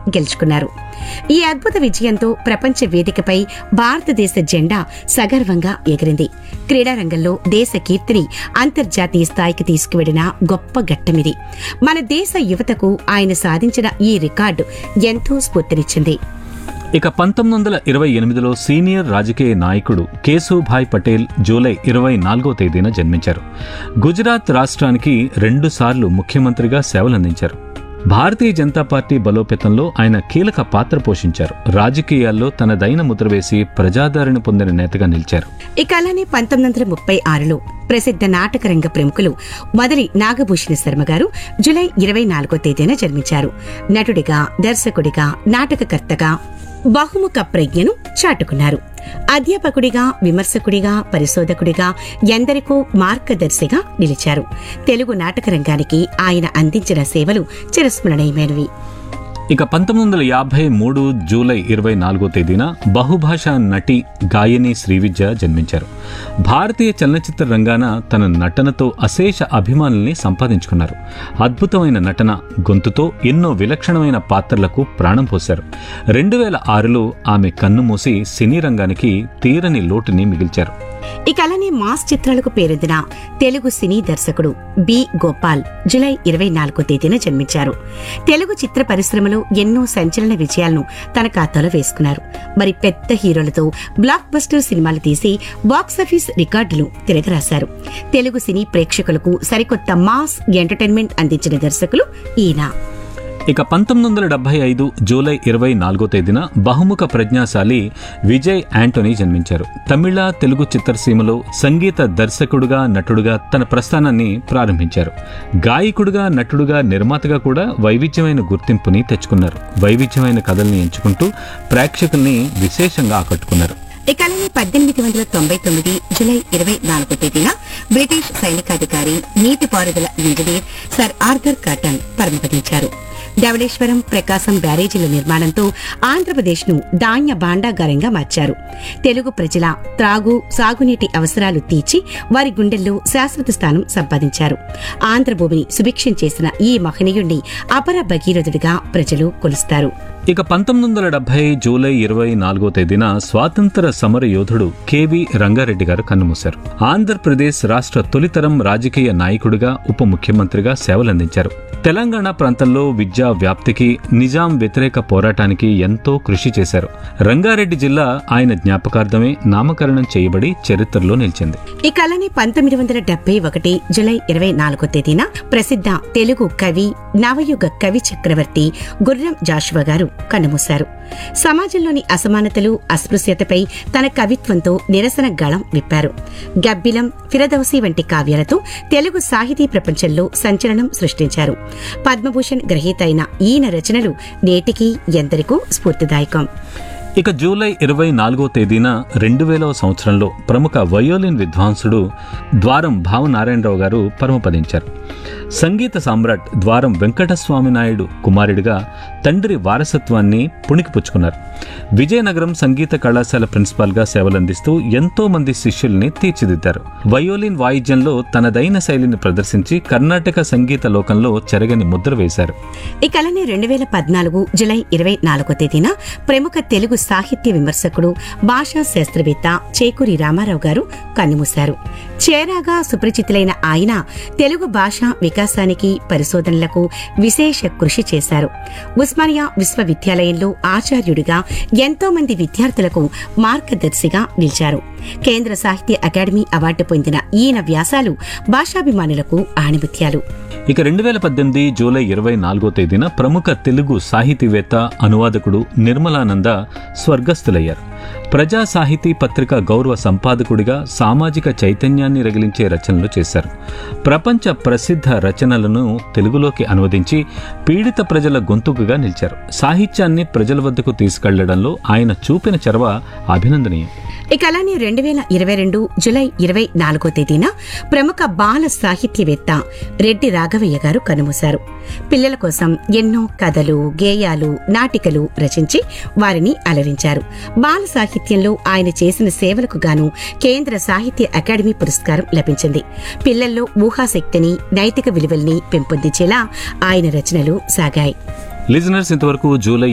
గెలుచుకున్నారు ఈ అద్భుత విజయంతో ప్రపంచ వేదికపై భారతదేశ జెండా సగర్వంగా ఎగిరింది క్రీడారంగంలో దేశ కీర్తిని అంతర్జాతీయ స్థాయికి తీసుకువెళ్లిన గొప్ప ఘట్టమిది మన దేశ యువతకు ఆయన సాధించిన ఈ రికార్డు ఎంతో స్ఫూర్తినిచ్చింది ఇక పంతొమ్మిది వందల ఇరవై ఎనిమిదిలో సీనియర్ రాజకీయ నాయకుడు కేశుభాయ్ పటేల్ జూలై ఇరవై నాలుగో తేదీన జన్మించారు గుజరాత్ రాష్ట్రానికి రెండుసార్లు ముఖ్యమంత్రిగా సేవలందించారు భారతీయ జనతా పార్టీ బలోపేతంలో ఆయన కీలక పాత్ర పోషించారు రాజకీయాల్లో తనదైన ముద్ర వేసి ప్రజాదరణ పొందిన నేతగా నిలిచారు ఇక అలానే పంతొమ్మిది వందల ముప్పై ఆరులో ప్రసిద్ధ నాటక రంగ ప్రముఖులు మొదలి నాగభూషణ శర్మ గారు జులై ఇరవై నాలుగో తేదీన జన్మించారు నటుడిగా దర్శకుడిగా నాటకకర్తగా బహుముఖ ప్రజ్ఞను చాటుకున్నారు అధ్యాపకుడిగా విమర్శకుడిగా పరిశోధకుడిగా ఎందరికో మార్గదర్శిగా నిలిచారు తెలుగు నాటక రంగానికి ఆయన అందించిన సేవలు చిరస్మరణీయమైనవి ఇక పంతొమ్మిది వందల యాభై మూడు జూలై ఇరవై నాలుగో తేదీన బహుభాషా నటి గాయని శ్రీవిద్య జన్మించారు భారతీయ చలనచిత్ర రంగాన తన నటనతో అశేష అభిమానుల్ని సంపాదించుకున్నారు అద్భుతమైన నటన గొంతుతో ఎన్నో విలక్షణమైన పాత్రలకు ప్రాణం పోశారు రెండు వేల ఆరులో ఆమె కన్ను మూసి సినీ రంగానికి తీరని లోటుని మిగిల్చారు ఇక అలానే మాస్ చిత్రాలకు పేరొందిన తెలుగు సినీ దర్శకుడు బి గోపాల్ జులై ఇరవై నాలుగో తేదీన జన్మించారు తెలుగు చిత్ర పరిశ్రమలో ఎన్నో సంచలన విజయాలను తన ఖాతాలో వేసుకున్నారు మరి పెద్ద హీరోలతో బ్లాక్ బస్టర్ సినిమాలు తీసి బాక్సాఫీస్ రికార్డులు తిరగరాశారు తెలుగు సినీ ప్రేక్షకులకు సరికొత్త మాస్ ఎంటర్టైన్మెంట్ అందించిన దర్శకులు ఈయన ఇక పంతొమ్మిది వందల డెబ్బై ఐదు జూలై ఇరవై నాలుగో తేదీన బహుముఖ ప్రజ్ఞాశాలి విజయ్ యాంటోనీ జన్మించారు తమిళ తెలుగు చిత్రసీమలో సంగీత దర్శకుడుగా నటుడుగా తన ప్రస్థానాన్ని ప్రారంభించారు గాయకుడుగా నటుడుగా నిర్మాతగా కూడా వైవిధ్యమైన గుర్తింపుని తెచ్చుకున్నారు వైవిధ్యమైన కథల్ని ఎంచుకుంటూ ప్రేక్షకుల్ని విశేషంగా ఆకట్టుకున్నారు ఇక అలానే పద్దెనిమిది వందల తొంభై తొమ్మిది జులై ఇరవై నాలుగో తేదీన బ్రిటిష్ సైనికాధికారి నీటిపారుదల ఇంజనీర్ సర్ ఆర్థర్ కాటన్ పరమపదించారు ధవళేశ్వరం ప్రకాశం బ్యారేజీల నిర్మాణంతో ఆంధ్రప్రదేశ్ ను ధాన్య భాండాగారంగా మార్చారు తెలుగు ప్రజల త్రాగు సాగునీటి అవసరాలు తీర్చి వారి గుండెల్లో శాశ్వత స్థానం సంపాదించారు ఆంధ్రభూమిని సుభిక్షం చేసిన ఈ మహనీయుణ్ణి అపర భగీరథుడిగా ప్రజలు కొలుస్తారు ఇక పంతొమ్మిది వందల డెబ్బై జూలై ఇరవై నాలుగో తేదీన స్వాతంత్ర సమర యోధుడు కెవి రంగారెడ్డి గారు కన్నుమూశారు ఆంధ్రప్రదేశ్ రాష్ట్ర తొలితరం రాజకీయ నాయకుడిగా ఉప ముఖ్యమంత్రిగా సేవలందించారు తెలంగాణ ప్రాంతంలో విద్యా వ్యాప్తికి నిజాం వ్యతిరేక పోరాటానికి ఎంతో కృషి చేశారు రంగారెడ్డి జిల్లా ఆయన జ్ఞాపకార్థమే నామకరణం చేయబడి చరిత్రలో నిలిచింది ఇక అలానే పంతొమ్మిది వందల డెబ్బై ఒకటి జులై ఇరవై నాలుగో తేదీన ప్రసిద్ధ తెలుగు కవి నవయుగ కవి చక్రవర్తి గుర్రం జాషువా గారు కన్నుమూశారు సమాజంలోని అసమానతలు అస్పృశ్యతపై తన కవిత్వంతో నిరసన గళం విప్పారు గబ్బిలం ఫిరదౌసి వంటి కావ్యాలతో తెలుగు సాహితీ ప్రపంచంలో సంచలనం సృష్టించారు పద్మభూషణ్ గ్రహీత అయిన ఈయన రచనలు నేటికి ఎందరికో స్ఫూర్తిదాయకం ఇక జూలై ఇరవై నాలుగో తేదీన రెండు వేలవ సంవత్సరంలో ప్రముఖ వయోలిన్ విద్వాంసుడు ద్వారం భావనారాయణరావు గారు పరమపదించారు సంగీత సామ్రాట్ ద్వారం వెంకటస్వామి నాయుడు కుమారుడిగా తండ్రి వారసత్వాన్ని పుణికిపుచ్చుకున్నారు విజయనగరం సంగీత కళాశాల ప్రిన్సిపాల్గా సేవలందిస్తూ ఎంతో మంది శిష్యుల్ని తీర్చిదిద్దారు వయోలిన్ వాయిద్యంలో తనదైన శైలిని ప్రదర్శించి కర్ణాటక సంగీత లోకంలో చెరగని ముద్ర వేశారు ఇక అలానే రెండు వేల పద్నాలుగు జులై ఇరవై నాలుగో తేదీన ప్రముఖ తెలుగు సాహిత్య విమర్శకుడు భాషా శాస్త్రవేత్త చేకూరి రామారావు గారు కన్నుమూశారు చేరాగా సుపరిచితులైన ఆయన తెలుగు భాష వికాసానికి పరిశోధనలకు విశేష కృషి చేశారు ఉస్మానియా విశ్వవిద్యాలయంలో ఆచార్యుడిగా ఎంతో మంది విద్యార్థులకు మార్గదర్శిగా నిలిచారు కేంద్ర సాహిత్య అకాడమీ అవార్డు పొందిన ఈయన వ్యాసాలు భాషాభిమానులకు ఆణిముత్యాలు ఇక రెండు వేల పద్దెనిమిది జూలై ఇరవై నాలుగో తేదీన ప్రముఖ తెలుగు సాహితీవేత్త అనువాదకుడు నిర్మలానంద స్వర్గస్థులయ్యారు ప్రజా సాహితీ పత్రిక గౌరవ సంపాదకుడిగా సామాజిక చైతన్యాన్ని రగిలించే రచనలు చేశారు ప్రపంచ ప్రసిద్ధ రచనలను తెలుగులోకి అనువదించి పీడిత ప్రజల గొంతుకుగా నిలిచారు సాహిత్యాన్ని ప్రజల వద్దకు తీసుకెళ్లడంలో ఆయన చూపిన చొరవ అభినందనీయం ఇక అలానే రెండు వేల ఇరవై రెండు జులై ఇరవై నాలుగో తేదీన ప్రముఖ బాల సాహిత్యవేత్త రెడ్డి రాఘవయ్య గారు కనుమూశారు పిల్లల కోసం ఎన్నో కథలు గేయాలు నాటికలు రచించి వారిని అలరించారు బాల సాహిత్యంలో ఆయన చేసిన సేవలకు గాను కేంద్ర సాహిత్య అకాడమీ పురస్కారం లభించింది పిల్లల్లో ఊహాశక్తిని నైతిక విలువల్ని పెంపొందించేలా ఆయన రచనలు సాగాయి లిజనర్స్ ఇంతవరకు జూలై